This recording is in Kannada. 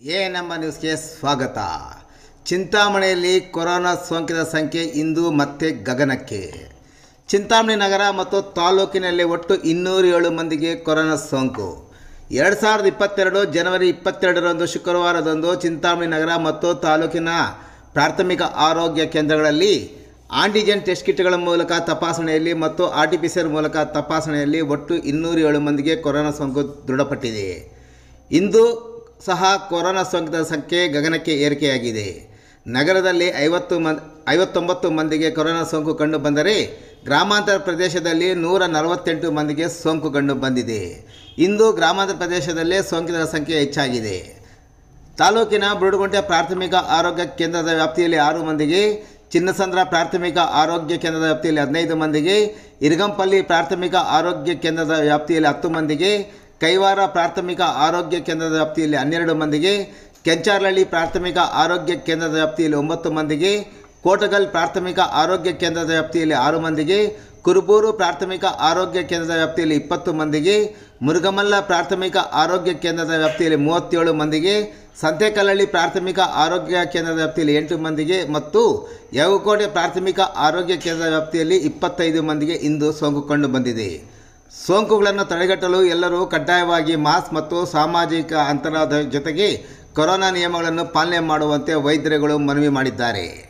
ಎ ನಮ್ಮ ನ್ಯೂಸ್ಗೆ ಸ್ವಾಗತ ಚಿಂತಾಮಣಿಯಲ್ಲಿ ಕೊರೋನಾ ಸೋಂಕಿತರ ಸಂಖ್ಯೆ ಇಂದು ಮತ್ತೆ ಗಗನಕ್ಕೆ ಚಿಂತಾಮಣಿ ನಗರ ಮತ್ತು ತಾಲೂಕಿನಲ್ಲಿ ಒಟ್ಟು ಇನ್ನೂರ ಏಳು ಮಂದಿಗೆ ಕೊರೋನಾ ಸೋಂಕು ಎರಡು ಸಾವಿರದ ಇಪ್ಪತ್ತೆರಡು ಜನವರಿ ಇಪ್ಪತ್ತೆರಡರಂದು ಶುಕ್ರವಾರದಂದು ಚಿಂತಾಮಣಿ ನಗರ ಮತ್ತು ತಾಲೂಕಿನ ಪ್ರಾಥಮಿಕ ಆರೋಗ್ಯ ಕೇಂದ್ರಗಳಲ್ಲಿ ಆಂಟಿಜೆನ್ ಟೆಸ್ಟ್ ಕಿಟ್ಗಳ ಮೂಲಕ ತಪಾಸಣೆಯಲ್ಲಿ ಮತ್ತು R T P C R ಮೂಲಕ ತಪಾಸಣೆಯಲ್ಲಿ ಒಟ್ಟು ಇನ್ನೂರ ಏಳು ಮಂದಿಗೆ ಕೊರೋನಾ ಸೋಂಕು ದೃಢಪಟ್ಟಿದೆ ಇಂದು ಸಹ ಕೊರೋನಾ ಸೋಂಕಿತರ ಸಂಖ್ಯೆ ಗಗನಕ್ಕೆ ಏರಿಕೆಯಾಗಿದೆ ನಗರದಲ್ಲಿ ಐವತ್ತು ಮಂದಿ ಐವತ್ತೊಂಬತ್ತು ಮಂದಿಗೆ ಕೊರೋನಾ ಸೋಂಕು ಕಂಡು ಬಂದರೆ ಗ್ರಾಮಾಂತರ ಪ್ರದೇಶದಲ್ಲಿ ನೂರ ನಲವತ್ತೆಂಟು ಮಂದಿಗೆ ಸೋಂಕು ಕಂಡು ಬಂದಿದೆ ಇಂದು ಗ್ರಾಮಾಂತರ ಪ್ರದೇಶದಲ್ಲೇ ಸೋಂಕಿತರ ಸಂಖ್ಯೆ ಹೆಚ್ಚಾಗಿದೆ ತಾಲೂಕಿನ ಬುರುಡುಗುಂಟೆ ಪ್ರಾಥಮಿಕ ಆರೋಗ್ಯ ಕೇಂದ್ರದ ವ್ಯಾಪ್ತಿಯಲ್ಲಿ ಆರು ಮಂದಿಗೆ ಚಿನ್ನಸಂದ್ರ ಪ್ರಾಥಮಿಕ ಆರೋಗ್ಯ ಕೇಂದ್ರದ ವ್ಯಾಪ್ತಿಯಲ್ಲಿ ಹದಿನೈದು ಮಂದಿಗೆ ಇರಗಂಪಲ್ಲಿ ಪ್ರಾಥಮಿಕ ಆರೋಗ್ಯ ಕೇಂದ್ರದ ವ್ಯಾಪ್ತಿಯಲ್ಲಿ ಹತ್ತು ಮಂದಿಗೆ ಕೈವಾರ ಪ್ರಾಥಮಿಕ ಆರೋಗ್ಯ ಕೇಂದ್ರದ ವ್ಯಾಪ್ತಿಯಲ್ಲಿ ಹನ್ನೆರಡು ಮಂದಿಗೆ ಕೆಂಚಾರ್ಲಹಳ್ಳಿ ಪ್ರಾಥಮಿಕ ಆರೋಗ್ಯ ಕೇಂದ್ರದ ವ್ಯಾಪ್ತಿಯಲ್ಲಿ ಒಂಬತ್ತು ಮಂದಿಗೆ ಕೋಟಗಲ್ ಪ್ರಾಥಮಿಕ ಆರೋಗ್ಯ ಕೇಂದ್ರದ ವ್ಯಾಪ್ತಿಯಲ್ಲಿ ಆರು ಮಂದಿಗೆ ಕುರುಬೂರು ಪ್ರಾಥಮಿಕ ಆರೋಗ್ಯ ಕೇಂದ್ರದ ವ್ಯಾಪ್ತಿಯಲ್ಲಿ ಇಪ್ಪತ್ತು ಮಂದಿಗೆ ಮುರುಗಮಲ್ಲ ಪ್ರಾಥಮಿಕ ಆರೋಗ್ಯ ಕೇಂದ್ರದ ವ್ಯಾಪ್ತಿಯಲ್ಲಿ ಮೂವತ್ತೇಳು ಮಂದಿಗೆ ಸಂತೆಕಲ್ಲಹಳ್ಳಿ ಪ್ರಾಥಮಿಕ ಆರೋಗ್ಯ ಕೇಂದ್ರದ ವ್ಯಾಪ್ತಿಯಲ್ಲಿ ಎಂಟು ಮಂದಿಗೆ ಮತ್ತು ಯಾವಕೋಟೆ ಪ್ರಾಥಮಿಕ ಆರೋಗ್ಯ ಕೇಂದ್ರದ ವ್ಯಾಪ್ತಿಯಲ್ಲಿ ಇಪ್ಪತ್ತೈದು ಮಂದಿಗೆ ಇಂದು ಸೋಂಕು ಕಂಡು ಬಂದಿದೆ ಸೋಂಕುಗಳನ್ನು ತಡೆಗಟ್ಟಲು ಎಲ್ಲರೂ ಕಡ್ಡಾಯವಾಗಿ ಮಾಸ್ಕ್ ಮತ್ತು ಸಾಮಾಜಿಕ ಅಂತರದ ಜೊತೆಗೆ ಕೊರೋನಾ ನಿಯಮಗಳನ್ನು ಪಾಲನೆ ಮಾಡುವಂತೆ ವೈದ್ಯರುಗಳು ಮನವಿ ಮಾಡಿದ್ದಾರೆ